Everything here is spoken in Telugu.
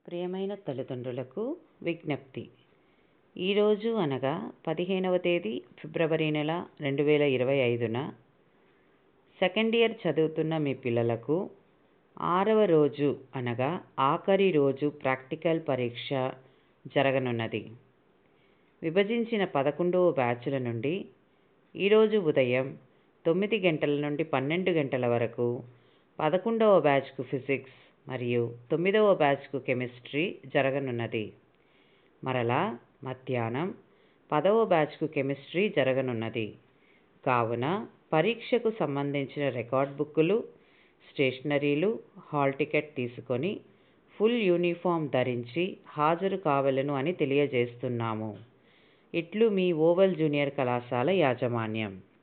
ప్రియమైన తల్లిదండ్రులకు విజ్ఞప్తి ఈరోజు అనగా పదిహేనవ తేదీ ఫిబ్రవరి నెల రెండు వేల ఇరవై ఐదున సెకండ్ ఇయర్ చదువుతున్న మీ పిల్లలకు ఆరవ రోజు అనగా ఆఖరి రోజు ప్రాక్టికల్ పరీక్ష జరగనున్నది విభజించిన పదకొండవ బ్యాచుల నుండి ఈరోజు ఉదయం తొమ్మిది గంటల నుండి పన్నెండు గంటల వరకు పదకొండవ బ్యాచ్కు ఫిజిక్స్ మరియు తొమ్మిదవ బ్యాచ్కు కెమిస్ట్రీ జరగనున్నది మరలా మధ్యాహ్నం పదవ బ్యాచ్కు కెమిస్ట్రీ జరగనున్నది కావున పరీక్షకు సంబంధించిన రికార్డ్ బుక్కులు స్టేషనరీలు హాల్ టికెట్ తీసుకొని ఫుల్ యూనిఫామ్ ధరించి హాజరు కావలను అని తెలియజేస్తున్నాము ఇట్లు మీ ఓవల్ జూనియర్ కళాశాల యాజమాన్యం